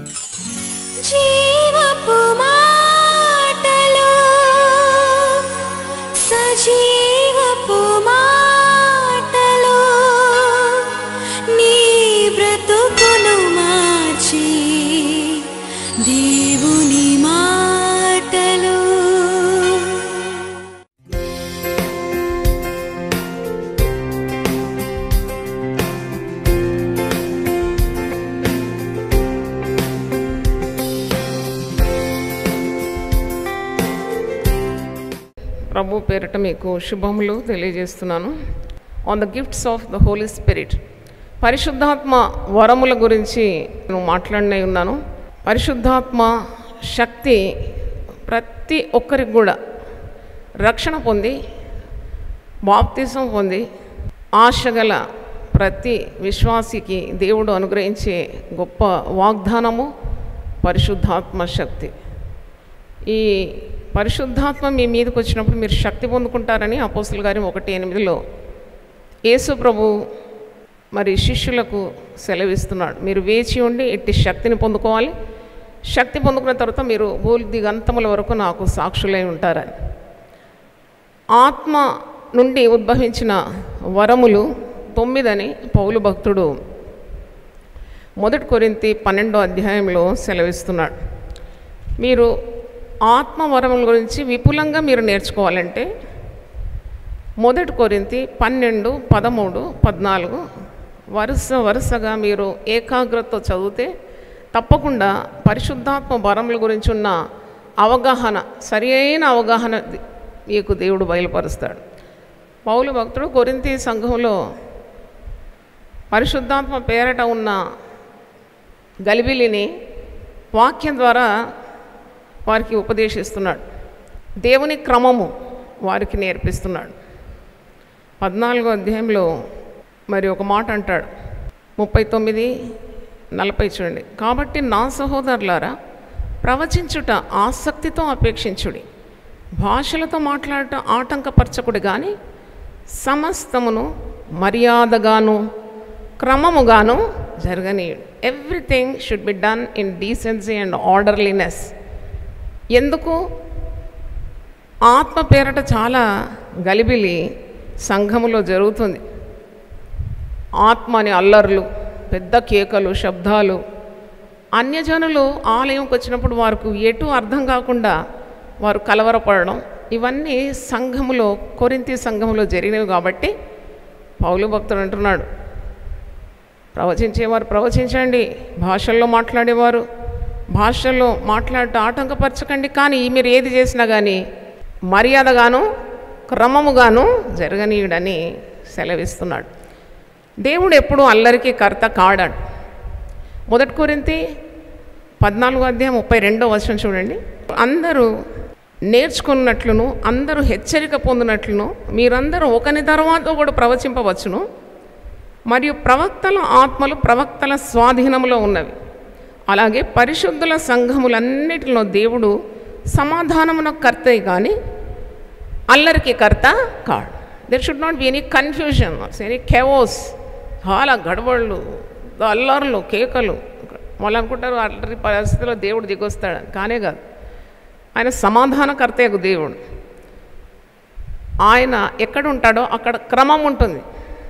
జీవపు మాటలు సజీవపు మాటలు నీ బ్రతుకును మార్చి దేవుని మాటలు ప్రభు పేరిట మీకు శుభములు తెలియజేస్తున్నాను on the gifts of the holy spirit పరిశుద్ధాత్మ వరముల గురించి నేను మాట్లాడినే ఉన్నాను పరిశుద్ధాత్మ శక్తి ప్రతి ఒక్కరికి కూడా రక్షణ పొంది బాప్తిసం పొంది ఆశగల ప్రతి విశ్వాసికి దేవుడు అనుగ్రహించే గొప్ప వాగ్దానము పరిశుద్ధాత్మ శక్తి ఈ పరిశుద్ధాత్మ మీ మీదకి వచ్చినప్పుడు మీరు శక్తి పొందుకుంటారని అపోస్తుల గారి ఒకటి ఎనిమిదిలో యేసు ప్రభు మరి శిష్యులకు సెలవిస్తున్నాడు మీరు వేచి ఉండి ఎట్టి శక్తిని పొందుకోవాలి శక్తి పొందుకున్న తర్వాత మీరు భూలి దిగంతముల వరకు నాకు సాక్షులై ఉంటారని ఆత్మ నుండి ఉద్భవించిన వరములు తొమ్మిదని పౌలు భక్తుడు మొదటి కొరింతి పన్నెండో అధ్యాయంలో సెలవిస్తున్నాడు మీరు ఆత్మ వరముల గురించి విపులంగా మీరు నేర్చుకోవాలంటే మొదటి కొరింతి పన్నెండు పదమూడు పద్నాలుగు వరుస వరుసగా మీరు ఏకాగ్రతతో చదివితే తప్పకుండా పరిశుద్ధాత్మ వరముల గురించి ఉన్న అవగాహన సరి అయిన అవగాహన ది- మీకు దేవుడు బయలుపరుస్తాడు పౌలు భక్తుడు కొరింతి సంఘంలో పరిశుద్ధాత్మ పేరట ఉన్న గలిబిలిని వాక్యం ద్వారా వారికి ఉపదేశిస్తున్నాడు దేవుని క్రమము వారికి నేర్పిస్తున్నాడు పద్నాలుగో అధ్యాయంలో మరి ఒక మాట అంటాడు ముప్పై తొమ్మిది నలభై చూడండి కాబట్టి నా సహోదరులారా ప్రవచించుట ఆసక్తితో అపేక్షించుడి భాషలతో మాట్లాడట ఆటంకపరచకుడు కానీ సమస్తమును మర్యాదగాను క్రమముగాను జరగనీయుడు everything should be done in decency and orderliness ఎందుకు ఆత్మ పేరట చాలా గలిబిలి సంఘములో జరుగుతుంది ఆత్మ అని అల్లర్లు పెద్ద కేకలు శబ్దాలు అన్యజనులు ఆలయంకి వచ్చినప్పుడు వారికి ఎటు అర్థం కాకుండా వారు కలవరపడడం ఇవన్నీ సంఘములో కొరింతి సంఘములో జరిగినవి కాబట్టి పౌలు భక్తుడు అంటున్నాడు ప్రవచించేవారు ప్రవచించండి భాషల్లో మాట్లాడేవారు భాషల్లో మాట్లాడటం ఆటంకపరచకండి కానీ మీరు ఏది చేసినా కానీ మర్యాదగాను క్రమముగాను జరగనీయుడని సెలవిస్తున్నాడు దేవుడు ఎప్పుడు అల్లరికి కర్త కాడాడు మొదటి కొరింతి పద్నాలుగో అధ్యాయం ముప్పై రెండో వచనం చూడండి అందరూ నేర్చుకున్నట్లును అందరూ హెచ్చరిక పొందినట్లును మీరందరూ ఒకని తర్వాత కూడా ప్రవచింపవచ్చును మరియు ప్రవక్తల ఆత్మలు ప్రవక్తల స్వాధీనంలో ఉన్నవి అలాగే పరిశుద్ధుల సంఘములన్నిటిలో దేవుడు సమాధానమున కర్తే కానీ అల్లరికి కర్త కాడు there should not be any confusion any chaos చాలా గడబళ్ళు అల్లర్లు కేకలు వాళ్ళు అనుకుంటారు అల్లరి పరిస్థితిలో దేవుడు దిగొస్తాడు కానే కాదు ఆయన సమాధానకర్తే దేవుడు ఆయన ఎక్కడ ఉంటాడో అక్కడ క్రమం ఉంటుంది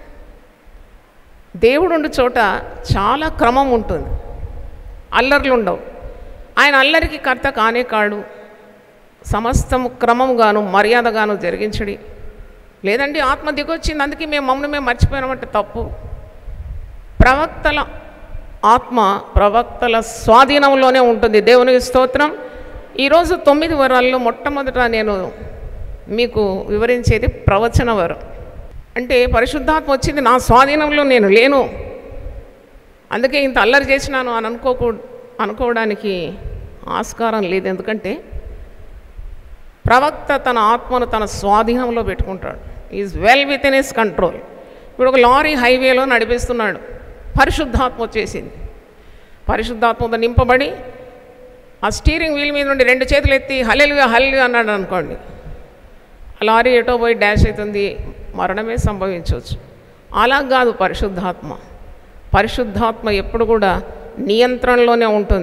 దేవుడు ఉండే చోట చాలా క్రమం ఉంటుంది అల్లర్లు ఉండవు ఆయన అల్లరికి కర్త కానే కాడు సమస్తము క్రమముగాను మర్యాదగాను జరిగించడి లేదండి ఆత్మ దిగొచ్చింది అందుకే మేము మమ్మల్ని మేము మర్చిపోయినామంటే తప్పు ప్రవక్తల ఆత్మ ప్రవక్తల స్వాధీనంలోనే ఉంటుంది దేవునికి స్తోత్రం ఈరోజు తొమ్మిది వరాల్లో మొట్టమొదట నేను మీకు వివరించేది ప్రవచన వరం అంటే పరిశుద్ధాత్మ వచ్చింది నా స్వాధీనంలో నేను లేను అందుకే ఇంత అల్లరి చేసినాను అని అనుకోకూ అనుకోవడానికి ఆస్కారం లేదు ఎందుకంటే ప్రవక్త తన ఆత్మను తన స్వాధీనంలో పెట్టుకుంటాడు is well within his control ఇప్పుడు ఒక లారీ హైవేలో నడిపిస్తున్నాడు పరిశుద్ధాత్మ వచ్చేసింది పరిశుద్ధాత్మతో నింపబడి ఆ స్టీరింగ్ వీల్ మీద నుండి రెండు చేతులు ఎత్తి హల్లెలుగా హల్లెలుగా అన్నాడు అనుకోండి ఆ లారీ ఎటో పోయి డాష్ అవుతుంది మరణమే సంభవించవచ్చు అలా కాదు పరిశుద్ధాత్మ పరిశుద్ధాత్మ ఎప్పుడు కూడా నియంత్రణలోనే ఉంటుంది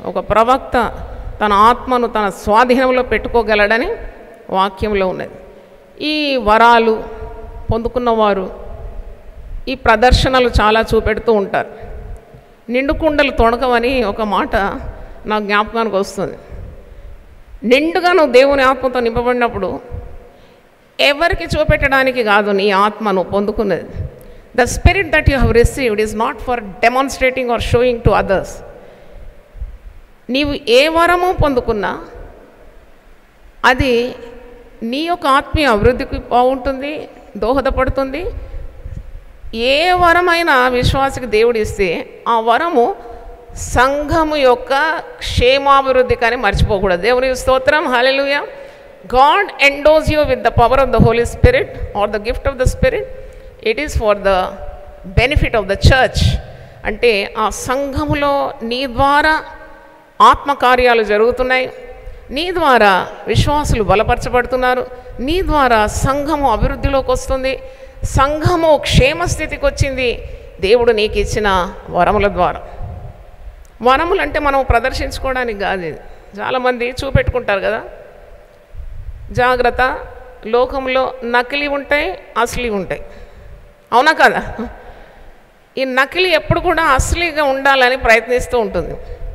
ఒక ప్రవక్త తన ఆత్మను తన స్వాధీనంలో పెట్టుకోగలడని వాక్యంలో ఉన్నది ఈ వరాలు పొందుకున్నవారు ఈ ప్రదర్శనలు చాలా చూపెడుతూ ఉంటారు నిండు కుండలు తొడకవని ఒక మాట నా జ్ఞాపకానికి వస్తుంది నిండుగా నువ్వు దేవుని ఆత్మతో నింపబడినప్పుడు ఎవరికి చూపెట్టడానికి కాదు నీ ఆత్మ నువ్వు పొందుకున్నది the spirit that you have received is not for demonstrating or showing to others నీవు ఏ వరము పొందుకున్నా అది నీ యొక్క ఆత్మీయ అభివృద్ధికి బాగుంటుంది దోహదపడుతుంది ఏ వరమైనా విశ్వాసకి దేవుడు ఇస్తే ఆ వరము సంఘము యొక్క క్షేమాభివృద్ధి కానీ మర్చిపోకూడదు దేవుని స్తోత్రం హల్లెలూయా God endows you with the power of the holy spirit or the gift of the spirit it is for the benefit of the church అంటే ఆ సంఘములో నీ ద్వారా ఆత్మకార్యాలు జరుగుతున్నాయి నీ ద్వారా విశ్వాసులు బలపరచబడుతున్నారు నీ ద్వారా సంఘము అభివృద్ధిలోకి వస్తుంది సంఘము క్షేమస్థితికి వచ్చింది దేవుడు నీకు ఇచ్చిన వరముల ద్వారా వరములు అంటే మనం ప్రదర్శించుకోవడానికి కాదు ఇది చాలామంది చూపెట్టుకుంటారు కదా జాగ్రత్త లోకంలో నకిలీ ఉంటాయి అసలీ ఉంటాయి అవునా కదా ఈ నకిలీ ఎప్పుడు కూడా అసలీగా ఉండాలని ప్రయత్నిస్తూ ఉంటుంది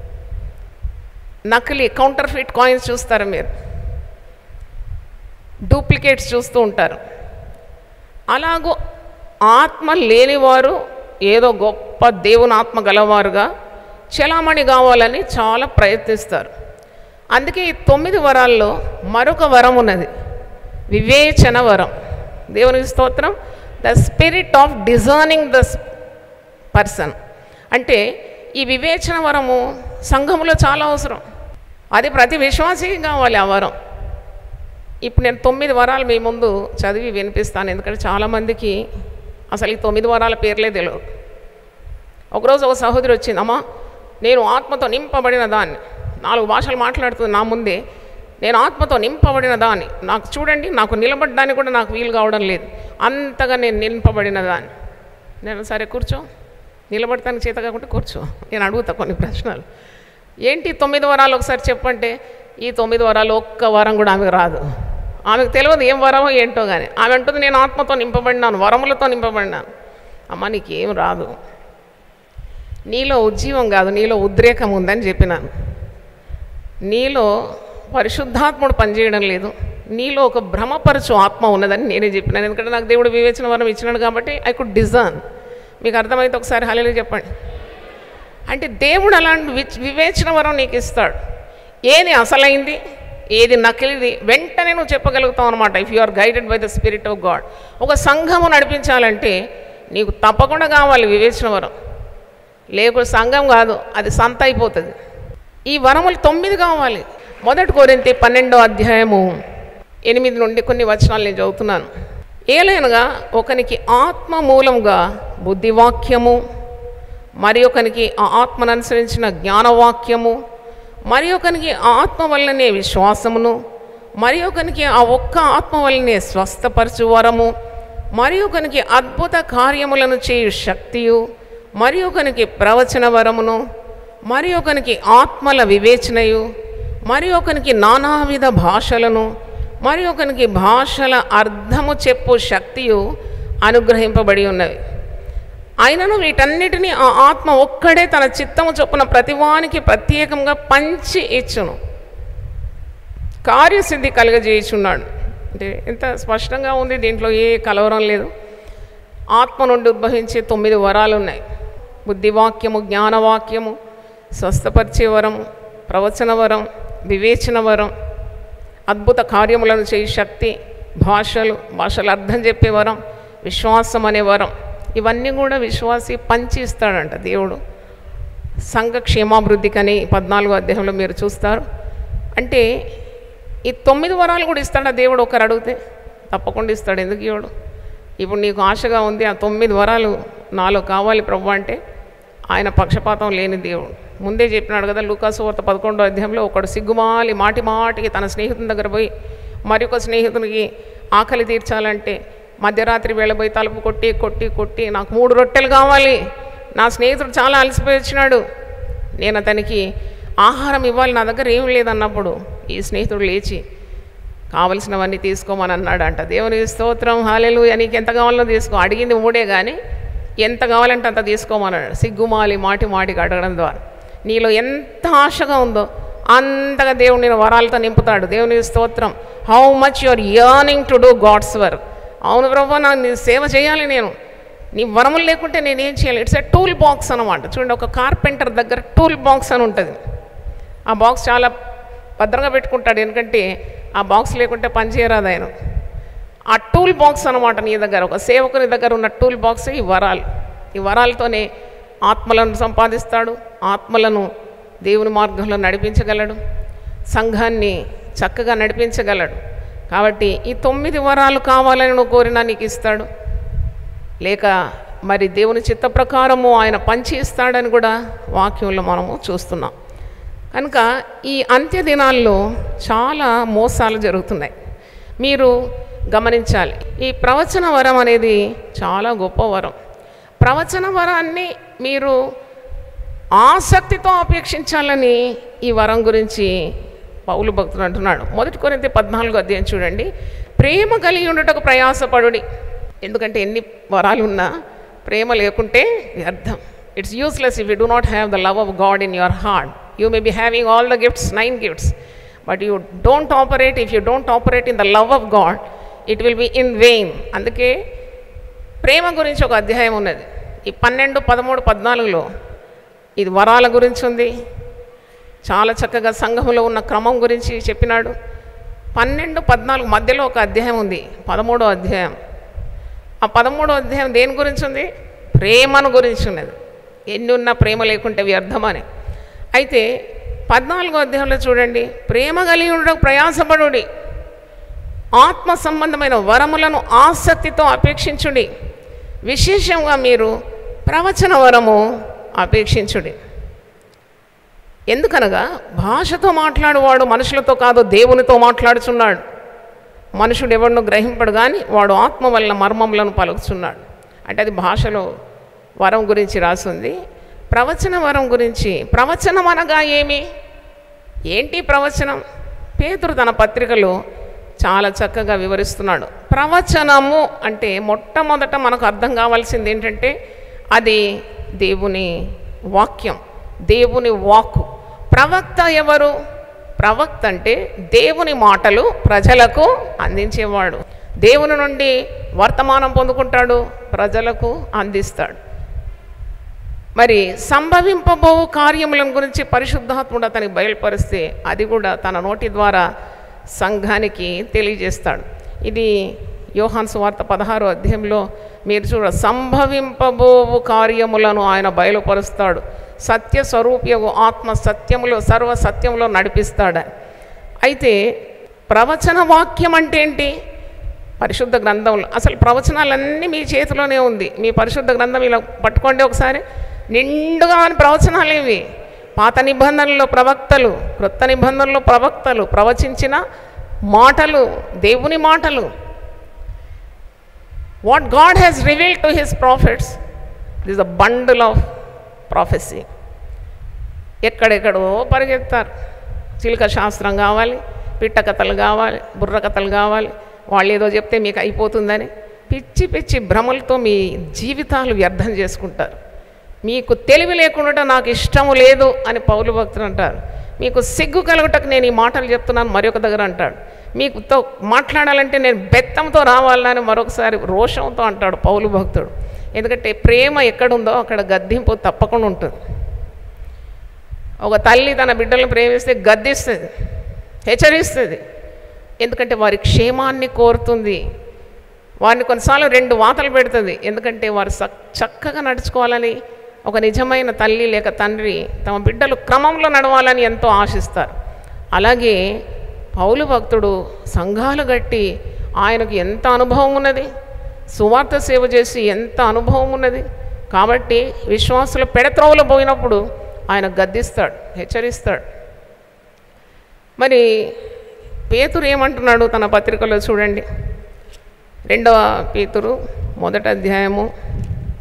నకిలీ కౌంటర్ ఫిట్ కాయిన్స్ చూస్తారు మీరు డూప్లికేట్స్ చూస్తూ ఉంటారు అలాగూ ఆత్మ లేనివారు ఏదో గొప్ప దేవుని ఆత్మ గలవారుగా చలామణి కావాలని చాలా ప్రయత్నిస్తారు అందుకే ఈ తొమ్మిది వరాల్లో మరొక వరం ఉన్నది వివేచన వరం దేవునికి స్తోత్రం the spirit of discerning the person అంటే ఈ వివేచన వరము సంఘంలో చాలా అవసరం అది ప్రతి విశ్వాసికి కావాలి ఆ వరం ఇప్పుడు నేను తొమ్మిది వరాలు మీ ముందు చదివి వినిపిస్తాను ఎందుకంటే చాలామందికి అసలు ఈ తొమ్మిది వరాల పేర్లే తెలియదు ఒకరోజు ఒక సహోదరి వచ్చింది అమ్మా నేను ఆత్మతో నింపబడిన దాన్ని నాలుగు భాషలు మాట్లాడుతుంది నా ముందే నేను ఆత్మతో నింపబడిన దాన్ని నాకు చూడండి నాకు నిలబడడానికి కూడా నాకు వీలు కావడం లేదు అంతగా నేను నింపబడిన దాన్ని నేను సరే కూర్చో నిలబడటానికి చేత కాకుండా కూర్చో నేను అడుగుతా కొన్ని ప్రశ్నలు ఏంటి తొమ్మిది వరాలు ఒకసారి చెప్పంటే ఈ తొమ్మిది వరాలు ఒక్క వరం కూడా ఆమెకు రాదు ఆమెకు తెలియదు ఏం వరమో ఏంటో కానీ ఆమె అంటుంది నేను ఆత్మతో నింపబడినాను వరములతో నింపబడినాను అమ్మ నీకేం రాదు నీలో ఉజ్జీవం కాదు నీలో ఉద్రేకం ఉందని చెప్పినాను నీలో పరిశుద్ధాత్ముడు పనిచేయడం లేదు నీలో ఒక భ్రమపరచు ఆత్మ ఉన్నదని నేనే చెప్పినాను ఎందుకంటే నాకు దేవుడు వివేచన వరం ఇచ్చినాడు కాబట్టి ఐ కుడ్ డిజర్న్ మీకు అర్థమైతే ఒకసారి హలేలు చెప్పండి అంటే దేవుడు అలాంటి వి వివేచన వరం నీకు ఇస్తాడు ఏది అసలైంది ఏది నకిలిది వెంటనే నువ్వు చెప్పగలుగుతావు అనమాట if you are guided by the spirit of God ఒక సంఘము నడిపించాలంటే నీకు తప్పకుండా కావాలి వివేచన వరం లేకపోతే సంఘం కాదు అది సంత అయిపోతుంది ఈ వరములు తొమ్మిది కావాలి మొదటి కోరింతి పన్నెండో అధ్యాయము ఎనిమిది నుండి కొన్ని వచనాలు నేను చదువుతున్నాను ఏలైనగా ఒకనికి ఆత్మ మూలంగా బుద్ధివాక్యము మరి ఒకనికి ఆ ఆత్మను అనుసరించిన జ్ఞానవాక్యము మరి ఒకనికి ఆ ఆత్మ వల్లనే విశ్వాసమును మరి ఒకనికి ఆ ఒక్క ఆత్మ వల్లనే స్వస్థపరచు వరము మరి ఒకనికి అద్భుత కార్యములను చేయు శక్తియు మరి ఒకనికి ప్రవచన వరమును మరి ఒకనికి ఆత్మల వివేచనయు మరి ఒకనికి నానావిధ భాషలను మరి ఒకనికి భాషల అర్థము చెప్పు శక్తియు అనుగ్రహింపబడి ఉన్నవి అయినను వీటన్నిటినీ ఆ ఆత్మ ఒక్కడే తన చిత్తము చొప్పున ప్రతివానికి ప్రత్యేకంగా పంచి ఇచ్చును కార్యసిద్ధి కలుగజేయుచున్నాడు అంటే ఎంత స్పష్టంగా ఉంది దీంట్లో ఏ కలవరం లేదు ఆత్మ నుండి ఉద్భవించే తొమ్మిది వరాలు ఉన్నాయి బుద్ధివాక్యము జ్ఞానవాక్యము స్వస్థపరిచే వరం ప్రవచన వరం వివేచన వరం అద్భుత కార్యములను చేయి శక్తి భాషలు భాషల అర్థం చెప్పే వరం విశ్వాసం అనే వరం ఇవన్నీ కూడా విశ్వాసి పంచి ఇస్తాడంట దేవుడు సంఘ క్షేమాభివృద్ధికని పద్నాలుగో అధ్యాయంలో మీరు చూస్తారు అంటే ఈ తొమ్మిది వరాలు కూడా ఇస్తాడా దేవుడు ఒకరు అడిగితే తప్పకుండా ఇస్తాడు ఎందుకు ఇవ్వడు ఇప్పుడు నీకు ఆశగా ఉంది ఆ తొమ్మిది వరాలు నాలో కావాలి ప్రభు అంటే ఆయన పక్షపాతం లేని దేవుడు ముందే చెప్పినాడు కదా లూకాసు వార్త పదకొండో అధ్యాయంలో ఒకడు సిగ్గుమాలి మాటి మాటికి తన స్నేహితుని దగ్గర పోయి మరి ఒక స్నేహితునికి ఆకలి తీర్చాలంటే మధ్యరాత్రి వేళ పోయి తలుపు కొట్టి కొట్టి కొట్టి నాకు మూడు రొట్టెలు కావాలి నా స్నేహితుడు చాలా అలసిపోయి వచ్చినాడు నేను అతనికి ఆహారం ఇవ్వాలి నా దగ్గర ఏం లేదన్నప్పుడు ఈ స్నేహితుడు లేచి కావలసినవన్నీ తీసుకోమని అన్నాడు అంట దేవుని స్తోత్రం హాలెలు నీకు ఎంత కావాలో తీసుకో అడిగింది మూడే కానీ ఎంత కావాలంటే అంత తీసుకోమన్నాడు సిగ్గుమాలి మాటి మాటికి అడగడం ద్వారా నీలో ఎంత ఆశగా ఉందో అంతగా దేవుడు నేను వరాలతో నింపుతాడు దేవుని స్తోత్రం how much your yearning to do God's work అవును ప్రభు నా నీ సేవ చేయాలి నేను నీ వరములు లేకుంటే నేనేం చేయాలి ఇట్స్ ఎ టూల్ బాక్స్ అనమాట చూడండి ఒక కార్పెంటర్ దగ్గర టూల్ బాక్స్ అని ఉంటుంది ఆ బాక్స్ చాలా భద్రంగా పెట్టుకుంటాడు ఎందుకంటే ఆ బాక్స్ లేకుంటే పని చేయరాదు ఆయన ఆ టూల్ బాక్స్ అనమాట నీ దగ్గర ఒక సేవకుని దగ్గర ఉన్న టూల్ బాక్స్ ఈ వరాలు ఈ వరాలతోనే ఆత్మలను సంపాదిస్తాడు ఆత్మలను దేవుని మార్గంలో నడిపించగలడు సంఘాన్ని చక్కగా నడిపించగలడు కాబట్టి ఈ తొమ్మిది వరాలు కావాలని నువ్వు కోరినా నీకు ఇస్తాడు లేక మరి దేవుని చిత్త ప్రకారము ఆయన పంచి ఇస్తాడని కూడా వాక్యంలో మనము చూస్తున్నాం కనుక ఈ అంత్య దినాల్లో చాలా మోసాలు జరుగుతున్నాయి మీరు గమనించాలి ఈ ప్రవచన వరం అనేది చాలా గొప్ప వరం ప్రవచన వరాన్ని మీరు ఆసక్తితో అపేక్షించాలని ఈ వరం గురించి పౌలు భక్తుడు అంటున్నాడు మొదటి కొరింత పద్నాలుగు అధ్యాయం చూడండి ప్రేమ కలిగి ఉండటకు ప్రయాసపడుడి ఎందుకంటే ఎన్ని వరాలు ఉన్నా ప్రేమ లేకుంటే వ్యర్థం it's useless if you do not have the love of God in your heart you may be having all the gifts nine gifts but you don't operate if you don't operate in the love of God it will be in vain అందుకే ప్రేమ గురించి ఒక అధ్యాయం ఉన్నది ఈ పన్నెండు పదమూడు పద్నాలుగులో ఇది వరాల గురించి ఉంది చాలా చక్కగా సంఘంలో ఉన్న క్రమం గురించి చెప్పినాడు పన్నెండు పద్నాలుగు మధ్యలో ఒక అధ్యాయం ఉంది పదమూడో అధ్యాయం ఆ పదమూడో అధ్యాయం దేని గురించి ఉంది ప్రేమను గురించి ఉన్నది ఎన్ని ఉన్నా ప్రేమ లేకుంటే వ్యర్థమని అయితే పద్నాలుగో అధ్యాయంలో చూడండి ప్రేమ కలిగి ఉండడం ప్రయాసపడుడి ఆత్మ సంబంధమైన వరములను ఆసక్తితో అపేక్షించుడి విశేషంగా మీరు ప్రవచన వరము అపేక్షించుడి ఎందుకనగా భాషతో మాట్లాడువాడు మనుషులతో కాదు దేవునితో మాట్లాడుచున్నాడు మనుషుడు ఎవరినో గ్రహింపడు కానీ వాడు ఆత్మ వల్ల మర్మములను పలుకుచున్నాడు అంటే అది భాషలో వరం గురించి రాసింది ప్రవచన వరం గురించి ప్రవచనం అనగా ఏమి ఏంటి ప్రవచనం పేతురు తన పత్రికలో చాలా చక్కగా వివరిస్తున్నాడు ప్రవచనము అంటే మొట్టమొదట మనకు అర్థం కావాల్సింది ఏంటంటే అది దేవుని వాక్యం దేవుని వాక్కు ప్రవక్త ఎవరు ప్రవక్త అంటే దేవుని మాటలు ప్రజలకు అందించేవాడు దేవుని నుండి వర్తమానం పొందుకుంటాడు ప్రజలకు అందిస్తాడు మరి సంభవింపబో కార్యములను గురించి పరిశుద్ధాత్ముడు అతనికి బయలుపరిస్తే అది కూడా తన నోటి ద్వారా సంఘానికి తెలియజేస్తాడు ఇది యోహాన్ సువార్త పదహారో అధ్యాయంలో మీరు చూడ సంభవింపబోవు కార్యములను ఆయన బయలుపరుస్తాడు సత్య స్వరూప్యవు ఆత్మ సత్యములో సర్వ సత్యంలో నడిపిస్తాడు అయితే ప్రవచన వాక్యం అంటే ఏంటి పరిశుద్ధ గ్రంథంలో అసలు ప్రవచనాలన్నీ మీ చేతిలోనే ఉంది మీ పరిశుద్ధ గ్రంథం ఇలా పట్టుకోండి ఒకసారి నిండుగా అని ప్రవచనాలు ఇవి పాత నిబంధనలో ప్రవక్తలు క్రొత్త నిబంధనలో ప్రవక్తలు ప్రవచించిన మాటలు దేవుని మాటలు what God has reveal to his prophets this a bundle of prophecy ఎక్కడెక్కడో పరిగెత్తారు చిలుక శాస్త్రం కావాలి పిట్ట కథలు కావాలి బుర్ర కథలు కావాలి వాళ్ళు ఏదో చెప్తే మీకు అయిపోతుందని పిచ్చి పిచ్చి భ్రమలతో మీ జీవితాలు వ్యర్థం చేసుకుంటారు మీకు తెలివి లేకుండా నాకు ఇష్టము లేదు అని పౌలు భక్తులు అంటారు మీకు సిగ్గు కలుగుటకు నేను ఈ మాటలు చెప్తున్నాను మరొక దగ్గర అంటాడు మీకుతో మాట్లాడాలంటే నేను బెత్తంతో రావాలని మరొకసారి రోషంతో అంటాడు పౌలు భక్తుడు ఎందుకంటే ప్రేమ ఎక్కడుందో అక్కడ గద్దింపు తప్పకుండా ఉంటుంది ఒక తల్లి తన బిడ్డలను ప్రేమిస్తే గద్దిస్తుంది హెచ్చరిస్తుంది ఎందుకంటే వారి క్షేమాన్ని కోరుతుంది వారిని కొన్నిసార్లు రెండు వాతలు పెడుతుంది ఎందుకంటే వారు సక్ చక్కగా నడుచుకోవాలని ఒక నిజమైన తల్లి లేక తండ్రి తమ బిడ్డలు క్రమంలో నడవాలని ఎంతో ఆశిస్తారు అలాగే పౌలు భక్తుడు సంఘాలు గట్టి ఆయనకు ఎంత అనుభవం ఉన్నది సువార్త సేవ చేసి ఎంత అనుభవం ఉన్నది కాబట్టి విశ్వాసులు పెడత్రోవలు పోయినప్పుడు ఆయన గద్దిస్తాడు హెచ్చరిస్తాడు మరి పేతురు ఏమంటున్నాడు తన పత్రికలో చూడండి రెండవ పేతురు మొదటి అధ్యాయము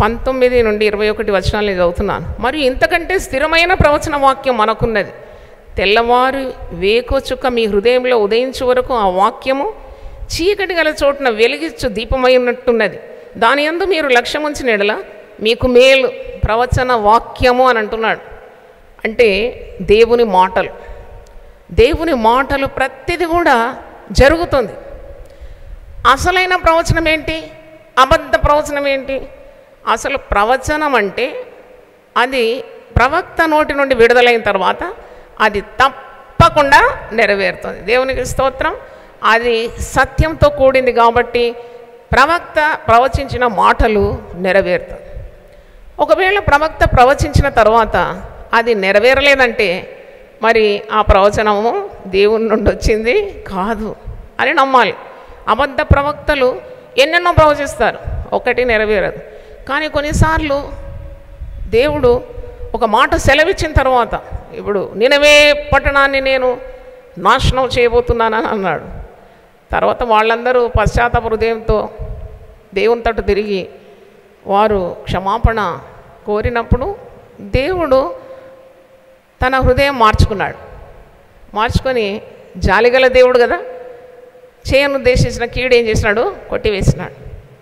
పంతొమ్మిది నుండి ఇరవై ఒకటి వచనాలు నేను చదువుతున్నాను మరియు ఇంతకంటే స్థిరమైన ప్రవచన వాక్యం మనకున్నది తెల్లవారు వేకో చుక్క మీ హృదయంలో ఉదయించే వరకు ఆ వాక్యము చీకటి గల చోటున వెలిగించు దీపమై ఉన్నట్టున్నది దాని యందు మీరు లక్ష్యం ఉంచిన ఎడల మీకు మేలు ప్రవచన వాక్యము అని అంటున్నాడు అంటే దేవుని మాటలు దేవుని మాటలు ప్రతిది కూడా జరుగుతుంది అసలైన ప్రవచనం ఏంటి అబద్ధ ప్రవచనం ఏంటి అసలు ప్రవచనం అంటే అది ప్రవక్త నోటి నుండి విడుదలైన తర్వాత అది తప్పకుండా నెరవేరుతుంది దేవునికి స్తోత్రం అది సత్యంతో కూడింది కాబట్టి ప్రవక్త ప్రవచించిన మాటలు నెరవేరుతుంది ఒకవేళ ప్రవక్త ప్రవచించిన తర్వాత అది నెరవేరలేదంటే మరి ఆ ప్రవచనము దేవుని నుండి వచ్చింది కాదు అని నమ్మాలి అబద్ధ ప్రవక్తలు ఎన్నెన్నో ప్రవచిస్తారు ఒకటి నెరవేరదు కానీ కొన్నిసార్లు దేవుడు ఒక మాట సెలవిచ్చిన తర్వాత ఇప్పుడు నినవే పట్టణాన్ని నేను నాశనం చేయబోతున్నానని అన్నాడు తర్వాత వాళ్ళందరూ పశ్చాత్తాప హృదయంతో దేవుని తట్టు తిరిగి వారు క్షమాపణ కోరినప్పుడు దేవుడు తన హృదయం మార్చుకున్నాడు మార్చుకొని జాలిగల దేవుడు కదా చేయను ఉద్దేశించిన కీడు ఏం చేసినాడు కొట్టివేసినాడు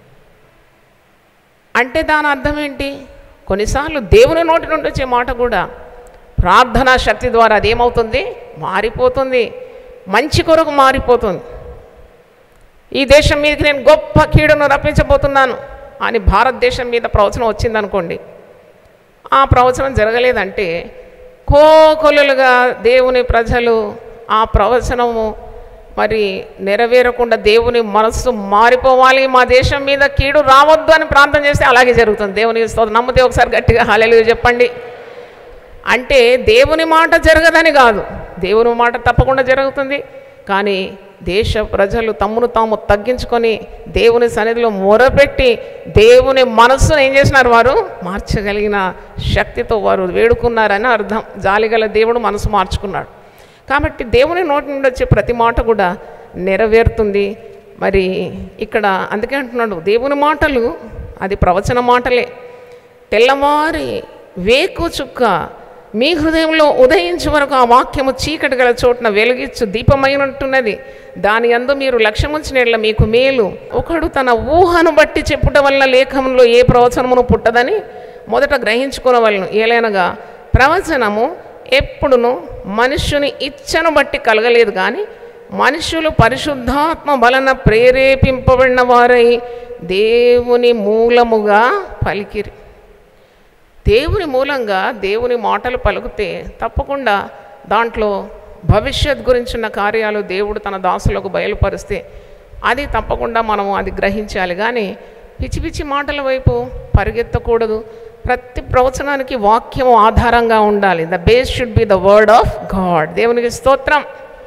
అంటే దాని అర్థం ఏంటి కొన్నిసార్లు దేవుని నోటి నుండి వచ్చే మాట కూడా ప్రార్థనా శక్తి ద్వారా అదేమవుతుంది మారిపోతుంది మంచి కొరకు మారిపోతుంది ఈ దేశం మీదకి నేను గొప్ప కీడును రప్పించబోతున్నాను అని భారతదేశం మీద ప్రవచనం వచ్చిందనుకోండి ఆ ప్రవచనం జరగలేదంటే కోకొలులుగా దేవుని ప్రజలు ఆ ప్రవచనము మరి నెరవేరకుండా దేవుని మనస్సు మారిపోవాలి మా దేశం మీద కీడు రావద్దు అని ప్రార్థన చేస్తే అలాగే జరుగుతుంది దేవుని స్తోత్రం నమ్మితే ఒకసారి గట్టిగా హాలేలు చెప్పండి అంటే దేవుని మాట జరగదని కాదు దేవుని మాట తప్పకుండా జరుగుతుంది కానీ దేశ ప్రజలు తమ్మును తాము తగ్గించుకొని దేవుని సన్నిధిలో మొరపెట్టి దేవుని మనస్సును ఏం చేసినారు వారు మార్చగలిగిన శక్తితో వారు వేడుకున్నారని అర్థం జాలిగల దేవుడు మనసు మార్చుకున్నాడు కాబట్టి దేవుని నోటి నుండి వచ్చే ప్రతి మాట కూడా నెరవేరుతుంది మరి ఇక్కడ అందుకే అంటున్నాడు దేవుని మాటలు అది ప్రవచన మాటలే తెల్లవారి వేకు చుక్క మీ హృదయంలో ఉదయించే వరకు ఆ వాక్యము చీకటి గల చోటున వెలిగించు దీపమైనట్టున్నది దాని అందు మీరు లక్ష్యముంచిన మీకు మేలు ఒకడు తన ఊహను బట్టి చెప్పుట వలన లేఖంలో ఏ ప్రవచనమును పుట్టదని మొదట గ్రహించుకునవలను ఏలైనగా ప్రవచనము ఎప్పుడును మనుష్యుని ఇచ్చను బట్టి కలగలేదు కానీ మనుషులు పరిశుద్ధాత్మ వలన ప్రేరేపింపబడిన వారై దేవుని మూలముగా పలికిరి దేవుని మూలంగా దేవుని మాటలు పలుకుతే తప్పకుండా దాంట్లో భవిష్యత్ గురించిన కార్యాలు దేవుడు తన దాసులకు బయలుపరిస్తే అది తప్పకుండా మనము అది గ్రహించాలి కానీ పిచ్చి పిచ్చి మాటల వైపు పరిగెత్తకూడదు ప్రతి ప్రవచనానికి వాక్యం ఆధారంగా ఉండాలి the base should be the word of God దేవునికి స్తోత్రం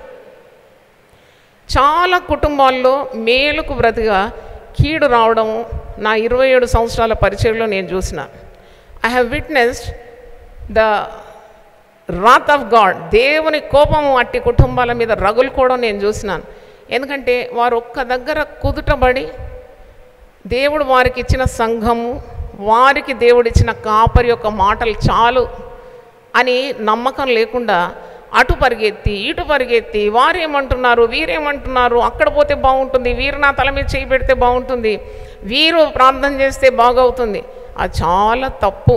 చాలా కుటుంబాల్లో మేలుకు బ్రతిగా కీడు రావడం నా ఇరవై ఏడు సంవత్సరాల పరిచయంలో నేను చూసిన I have witnessed the wrath of God దేవుని కోపము అట్టి కుటుంబాల మీద రగులుకోవడం నేను చూసినాను ఎందుకంటే వారు ఒక్క దగ్గర కుదుటబడి దేవుడు వారికి ఇచ్చిన సంఘము వారికి దేవుడిచ్చిన కాపరి యొక్క మాటలు చాలు అని నమ్మకం లేకుండా అటు పరిగెత్తి ఇటు పరిగెత్తి వారేమంటున్నారు వీరేమంటున్నారు అక్కడ పోతే బాగుంటుంది వీరు నా తల మీద చేయి పెడితే బాగుంటుంది వీరు ప్రార్థన చేస్తే బాగవుతుంది అది చాలా తప్పు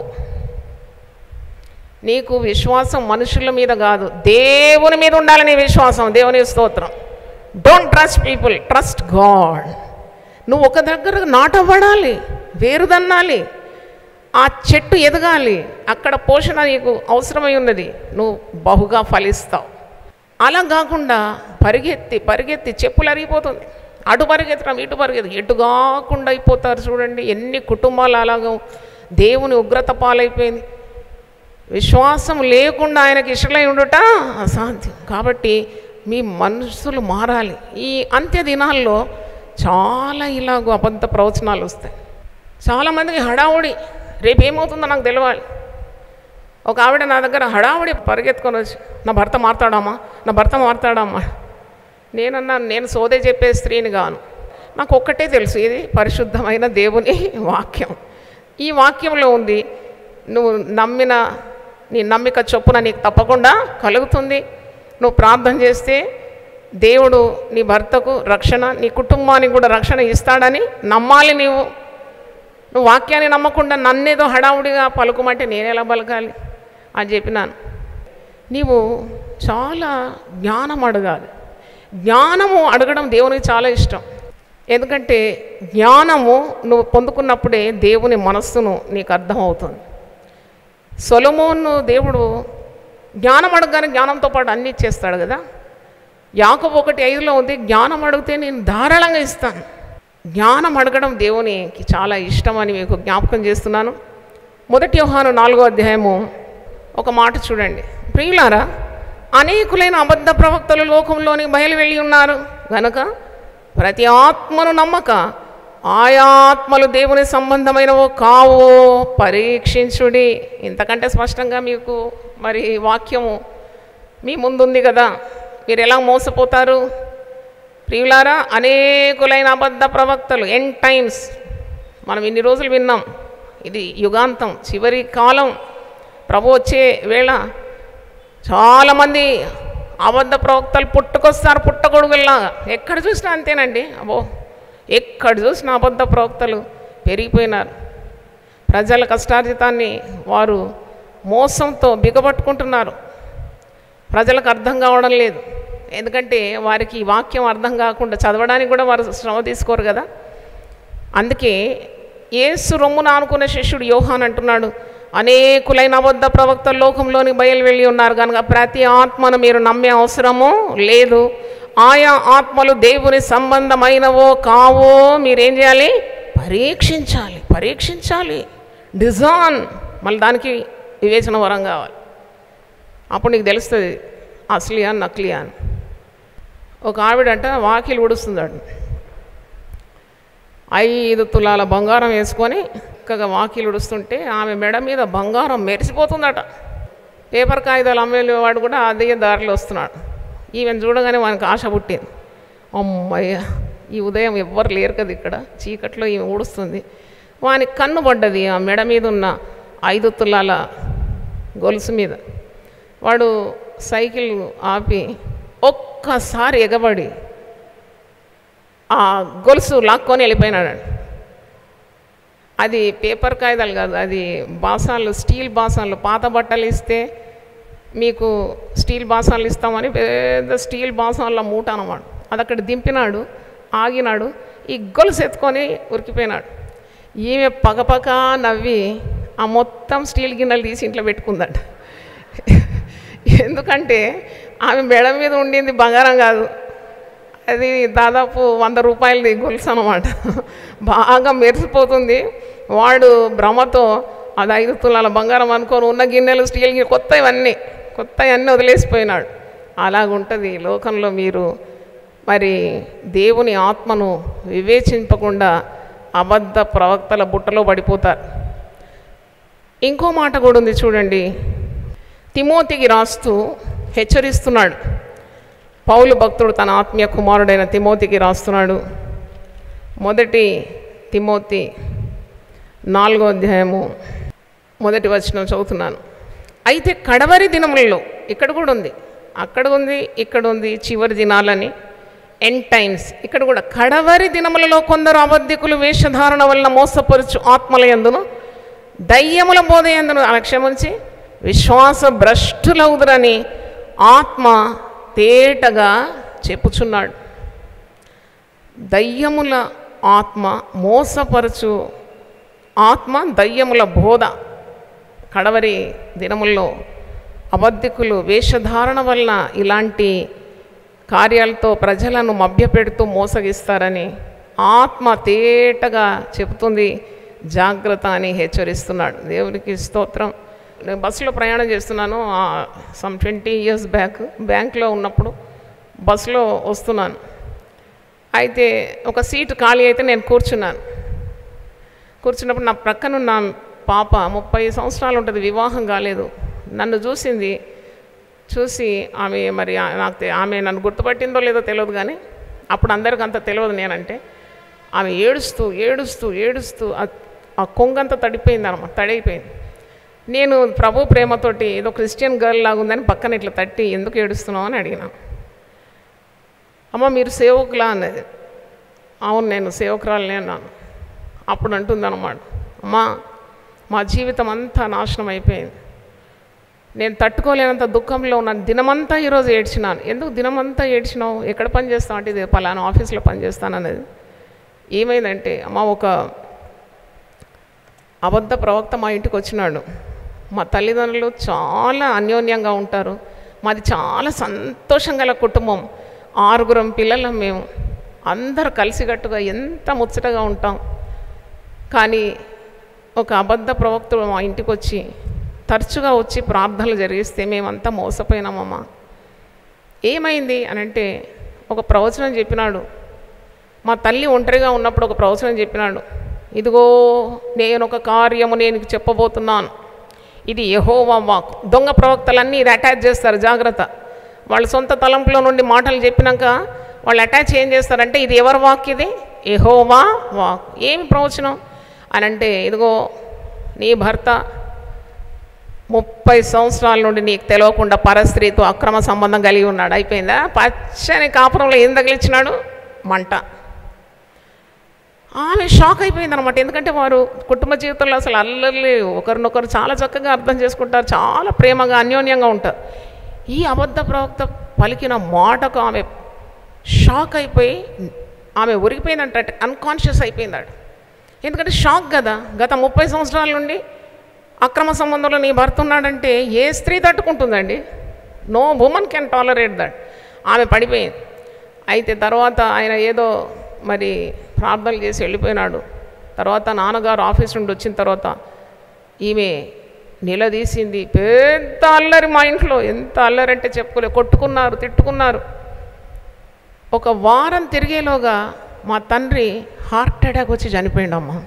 నీకు విశ్వాసం మనుషుల మీద కాదు దేవుని మీద ఉండాలని విశ్వాసం దేవుని స్తోత్రం don't trust people trust God నువ్వు ఒక దగ్గర నాటబడాలి వేరుదన్నాలి ఆ చెట్టు ఎదగాలి అక్కడ పోషణ నీకు అవసరమై ఉన్నది నువ్వు బహుగా ఫలిస్తావు అలా కాకుండా పరిగెత్తి పరిగెత్తి చెప్పులు అరిగిపోతుంది అటు పరిగెత్తడం ఇటు పరిగెత్తి ఎటు కాకుండా అయిపోతారు చూడండి ఎన్ని కుటుంబాలు అలాగ దేవుని ఉగ్రత పాలైపోయింది విశ్వాసం లేకుండా ఆయనకి ఇష్టలై ఉండుట అసాధ్యం కాబట్టి మీ మనసులు మారాలి ఈ అంత్య దినాల్లో చాలా ఇలాగ అబద్ధ ప్రవచనాలు వస్తాయి చాలామందికి హడావుడి రేపు ఏమవుతుందో నాకు తెలియాలి ఒక ఆవిడ నా దగ్గర హడావుడి పరిగెత్తుకొని వచ్చి నా భర్త మారుతాడమ్మా నా భర్త మారుతాడమ్మా నేనన్నా నేను సోదే చెప్పే స్త్రీని గాను నాకు ఒక్కటే తెలుసు ఇది పరిశుద్ధమైన దేవుని వాక్యం ఈ వాక్యంలో ఉంది నువ్వు నమ్మిన నీ నమ్మిక చొప్పున నీకు తప్పకుండా కలుగుతుంది నువ్వు ప్రార్థన చేస్తే దేవుడు నీ భర్తకు రక్షణ నీ కుటుంబానికి కూడా రక్షణ ఇస్తాడని నమ్మాలి నీవు నువ్వు వాక్యాన్ని నమ్మకుండా నన్నేదో హడావుడిగా పలుకుమంటే నేను ఎలా పలకాలి అని చెప్పినాను నీవు చాలా జ్ఞానం అడగాలి జ్ఞానము అడగడం దేవునికి చాలా ఇష్టం ఎందుకంటే జ్ఞానము నువ్వు పొందుకున్నప్పుడే దేవుని మనస్సును నీకు అర్థమవుతుంది సొలమోను దేవుడు జ్ఞానం అడగగానే జ్ఞానంతో పాటు అన్నీ ఇచ్చేస్తాడు కదా యాకబు ఒకటి ఐదులో ఉంది జ్ఞానం అడిగితే నేను ధారాళంగా ఇస్తాను జ్ఞానం అడగడం దేవునికి చాలా ఇష్టం అని మీకు జ్ఞాపకం చేస్తున్నాను మొదటి యోహాను నాలుగో అధ్యాయము ఒక మాట చూడండి ప్రియులారా అనేకులైన అబద్ధ ప్రవక్తలు లోకంలోని బయలు వెళ్ళి ఉన్నారు గనుక ప్రతి ఆత్మను నమ్మక ఆయా ఆత్మలు దేవుని సంబంధమైనవో కావో పరీక్షించుడి ఇంతకంటే స్పష్టంగా మీకు మరి వాక్యము మీ ముందుంది కదా మీరు ఎలా మోసపోతారు ప్రియులారా అనేకులైన అబద్ధ ప్రవక్తలు ఎన్ టైమ్స్ మనం ఇన్ని రోజులు విన్నాం ఇది యుగాంతం చివరి కాలం ప్రభు వచ్చే వేళ చాలామంది అబద్ధ ప్రవక్తలు పుట్టుకొస్తారు పుట్టగొడుగుల్లాగా ఎక్కడ చూసినా అంతేనండి అబ్బో ఎక్కడ చూసినా అబద్ధ ప్రవక్తలు పెరిగిపోయినారు ప్రజల కష్టార్జితాన్ని వారు మోసంతో బిగపట్టుకుంటున్నారు ప్రజలకు అర్థం కావడం లేదు ఎందుకంటే వారికి ఈ వాక్యం అర్థం కాకుండా చదవడానికి కూడా వారు శ్రమ తీసుకోరు కదా అందుకే ఏసు రొమ్మున అనుకున్న శిష్యుడు యోహాన్ అంటున్నాడు అనేకులైన అబద్ధ ప్రవక్తలు లోకంలోని బయలు వెళ్ళి ఉన్నారు కనుక ప్రతి ఆత్మను మీరు నమ్మే అవసరము లేదు ఆయా ఆత్మలు దేవుని సంబంధమైనవో కావో మీరేం చేయాలి పరీక్షించాలి పరీక్షించాలి డిజాన్ మళ్ళీ దానికి వివేచన వరం కావాలి అప్పుడు నీకు తెలుస్తుంది అసలియా నకిలియా అని ఒక ఆవిడంట వాకిలు ఉడుస్తుందట ఐదు తులాల బంగారం వేసుకొని చక్కగా వాకిలు ఉడుస్తుంటే ఆమె మెడ మీద బంగారం మెరిసిపోతుందట పేపర్ కాగితాలు అమ్మేవాడు కూడా అదే దారిలో వస్తున్నాడు ఈమెను చూడగానే వానికి ఆశ పుట్టింది అమ్మయ్య ఈ ఉదయం ఎవ్వరు లేరు కదా ఇక్కడ చీకట్లో ఈమె ఊడుస్తుంది వానికి కన్ను పడ్డది ఆ మెడ మీద ఉన్న ఐదు తులాల గొలుసు మీద వాడు సైకిల్ ఆపి ఒక్కసారి ఎగబడి ఆ గొలుసు లాక్కొని వెళ్ళిపోయినాడు అది పేపర్ కాగితాలు కాదు అది బాసాలు స్టీల్ బాసాలు పాత బట్టలు ఇస్తే మీకు స్టీల్ బాసాలు ఇస్తామని పెద్ద స్టీల్ బాసాల మూట అన్నమాట అది అక్కడ దింపినాడు ఆగినాడు ఈ గొలుసు ఎత్తుకొని ఉరికిపోయినాడు ఈమె పగపక నవ్వి ఆ మొత్తం స్టీల్ గిన్నెలు తీసి ఇంట్లో పెట్టుకుందట ఎందుకంటే ఆమె మెడ మీద ఉండింది బంగారం కాదు అది దాదాపు వంద రూపాయలది గొలుసు అనమాట బాగా మెరిసిపోతుంది వాడు భ్రమతో అది ఐదు తులాల బంగారం అనుకొని ఉన్న గిన్నెలు స్టీల్ గిన్నె కొత్త ఇవన్నీ కొత్త అన్నీ వదిలేసిపోయినాడు అలాగుంటుంది ఈ లోకంలో మీరు మరి దేవుని ఆత్మను వివేచింపకుండా అబద్ధ ప్రవక్తల బుట్టలో పడిపోతారు ఇంకో మాట కూడా ఉంది చూడండి తిమోతికి రాస్తూ హెచ్చరిస్తున్నాడు పౌలు భక్తుడు తన ఆత్మీయ కుమారుడైన తిమోతికి రాస్తున్నాడు మొదటి తిమోతి నాలుగో అధ్యాయము మొదటి వచనం చదువుతున్నాను అయితే కడవరి దినములలో ఇక్కడ కూడా ఉంది అక్కడ ఉంది ఇక్కడ ఉంది చివరి దినాలని ఎన్ టైమ్స్ ఇక్కడ కూడా కడవరి దినములలో కొందరు అబద్ధికులు వేషధారణ వలన మోసపరుచు ఆత్మల ఎందును దయ్యముల బోధ ఎందును అలక్ష్యముంచి విశ్వాస భ్రష్టులవుదురని ఆత్మ తేటగా చెప్పుచున్నాడు దయ్యముల ఆత్మ మోసపరచు ఆత్మ దయ్యముల బోధ కడవరి దినముల్లో అబద్ధికులు వేషధారణ వలన ఇలాంటి కార్యాలతో ప్రజలను మభ్యపెడుతూ మోసగిస్తారని ఆత్మ తేటగా చెబుతుంది జాగ్రత్త అని హెచ్చరిస్తున్నాడు దేవునికి స్తోత్రం నేను బస్సులో ప్రయాణం చేస్తున్నాను సమ్ ట్వంటీ ఇయర్స్ బ్యాక్ బ్యాంక్లో ఉన్నప్పుడు బస్సులో వస్తున్నాను అయితే ఒక సీటు ఖాళీ అయితే నేను కూర్చున్నాను కూర్చున్నప్పుడు నా ప్రక్కనున్న పాప ముప్పై సంవత్సరాలు ఉంటుంది వివాహం కాలేదు నన్ను చూసింది చూసి ఆమె మరి ఆ- నాకు తె- ఆమె నన్ను గుర్తుపట్టిందో లేదో తెలియదు కానీ అప్పుడు అందరికి అంత తెలియదు నేనంటే ఆమె ఏడుస్తూ ఏడుస్తూ ఏడుస్తూ ఆ ఆ కొంగంతా తడిపోయింది అనమాట తడైపోయింది నేను ప్రభు ప్రేమతోటి ఏదో క్రిస్టియన్ గర్ల్ లాగా ఉందని పక్కన ఇట్లా తట్టి ఎందుకు ఏడుస్తున్నావు అని అడిగినాను అమ్మ మీరు సేవకులా అన్నది అవును నేను సేవకురాలనే అన్నాను అప్పుడు అంటుంది అనమాట అమ్మా మా జీవితం అంతా నాశనం అయిపోయింది నేను తట్టుకోలేనంత దుఃఖంలో ఉన్నాను దినమంతా ఈరోజు ఏడ్చినాను ఎందుకు దినమంతా ఏడ్చినావు ఎక్కడ పని చేస్తావు అంటే ఇది పలానా ఆఫీస్లో పని చేస్తాను అనేది ఏమైందంటే అమ్మ ఒక అబద్ధ ప్రవక్త మా ఇంటికి వచ్చినాడు మా తల్లిదండ్రులు చాలా అన్యోన్యంగా ఉంటారు మాది చాలా సంతోషం గల కుటుంబం ఆరుగురం పిల్లలం మేము అందరు కలిసికట్టుగా ఎంత ముచ్చటగా ఉంటాం కానీ ఒక అబద్ధ ప్రవక్తుడు మా ఇంటికి వచ్చి తరచుగా వచ్చి ప్రార్థనలు జరిగిస్తే మేమంతా మోసపోయినామమ్మా ఏమైంది అని అంటే ఒక ప్రవచనం చెప్పినాడు మా తల్లి ఒంటరిగా ఉన్నప్పుడు ఒక ప్రవచనం చెప్పినాడు ఇదిగో నేను ఒక కార్యము నేను నీకు చెప్పబోతున్నాను ఇది యహోవా వాక్ దొంగ ప్రవక్తలన్నీ ఇది అటాచ్ చేస్తారు జాగ్రత్త వాళ్ళ సొంత తలంపులో నుండి మాటలు చెప్పినాక వాళ్ళు అటాచ్ ఏం చేస్తారంటే ఇది ఎవరి వాక్ ఇది యహోవా వాక్ ఏమి ప్రవచనం అని అంటే ఇదిగో నీ భర్త ముప్పై సంవత్సరాల నుండి నీకు తెలియకుండా పరస్త్రీతో అక్రమ సంబంధం కలిగి ఉన్నాడు అయిపోయిందా పచ్చని కాపురంలో ఏం తగిలించినాడు మంట ఆమె షాక్ అయిపోయింది అనమాట ఎందుకంటే వారు కుటుంబ జీవితంలో అసలు అల్లర్లు ఒకరినొకరు చాలా చక్కగా అర్థం చేసుకుంటారు చాలా ప్రేమగా అన్యోన్యంగా ఉంటారు ఈ అబద్ధ ప్రవక్త పలికిన మాటకు ఆమె షాక్ అయిపోయి ఆమె ఉరిగిపోయిందంట అన్కాన్షియస్ అయిపోయిందాడు ఎందుకంటే షాక్ కదా గత ముప్పై సంవత్సరాల నుండి అక్రమ సంబంధంలో నీ భర్త ఉన్నాడంటే ఏ స్త్రీ తట్టుకుంటుందండి no woman can tolerate that ఆమె పడిపోయింది అయితే తర్వాత ఆయన ఏదో మరి ప్రార్థనలు చేసి వెళ్ళిపోయినాడు తర్వాత నాన్నగారు ఆఫీస్ నుండి వచ్చిన తర్వాత ఈమె నిలదీసింది పెద్ద అల్లరి మా ఇంట్లో ఎంత అల్లరి అంటే చెప్పుకోలే కొట్టుకున్నారు తిట్టుకున్నారు ఒక వారం తిరిగేలోగా మా తండ్రి హార్ట్ అటాక్ వచ్చి చనిపోయిండమ్మా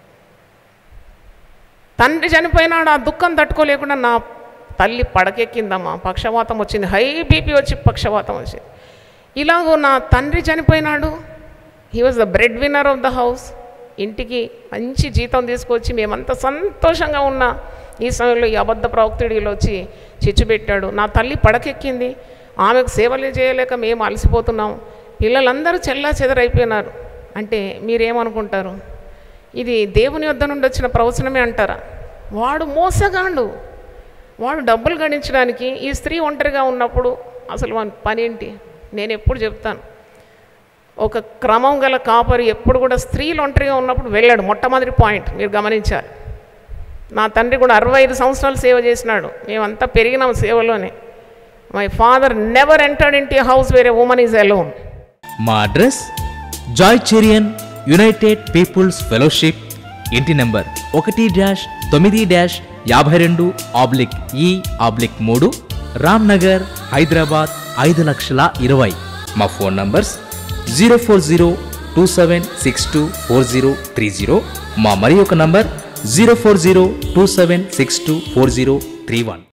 తండ్రి చనిపోయినాడు ఆ దుఃఖం తట్టుకోలేకుండా నా తల్లి పడకెక్కిందమ్మా పక్షవాతం వచ్చింది హై బీపీ వచ్చి పక్షవాతం వచ్చింది ఇలాగో నా తండ్రి చనిపోయినాడు he was the breadwinner of the house ఇంటికి మంచి జీతం తీసుకొచ్చి మేమంతా సంతోషంగా ఉన్నా ఈ సమయంలో ఈ అబద్ధ ప్రవక్తుడిలో వచ్చి చిచ్చు పెట్టాడు నా తల్లి పడకెక్కింది ఆమెకు సేవలు చేయలేక మేము అలసిపోతున్నాం పిల్లలందరూ చెల్లా చెదరైపోయినారు అంటే మీరేమనుకుంటారు ఇది దేవుని వద్ద నుండి వచ్చిన ప్రవచనమే అంటారా వాడు మోసగాండు వాడు డబ్బులు గడించడానికి ఈ స్త్రీ ఒంటరిగా ఉన్నప్పుడు అసలు వాని పని ఏంటి నేను ఎప్పుడు చెప్తాను ఒక క్రమం గల కాపరి ఎప్పుడు కూడా స్త్రీలు ఒంటరిగా ఉన్నప్పుడు వెళ్ళాడు మొట్టమొదటి పాయింట్ మీరు గమనించాలి నా తండ్రి కూడా అరవై ఐదు సంవత్సరాలు సేవ చేసినాడు మేమంతా పెరిగినాం సేవలోనే my father never entered into house వేరే ఉమన్ ఈజ్ అలోన్ మా address Joy Cherian united peoples fellowship ఇంటి నెంబర్ ఒకటి డాష్ తొమ్మిది డాష్ యాభై రెండు ఆబ్లిక్ ఈ ఆబ్లిక్ మూడు రామ్ నగర్ హైదరాబాద్ ఐదు లక్షల ఇరవై మా phone numbers zero four zero two seven six two four zero three zero మా మరి ఒక number zero four zero two seven six two four zero three one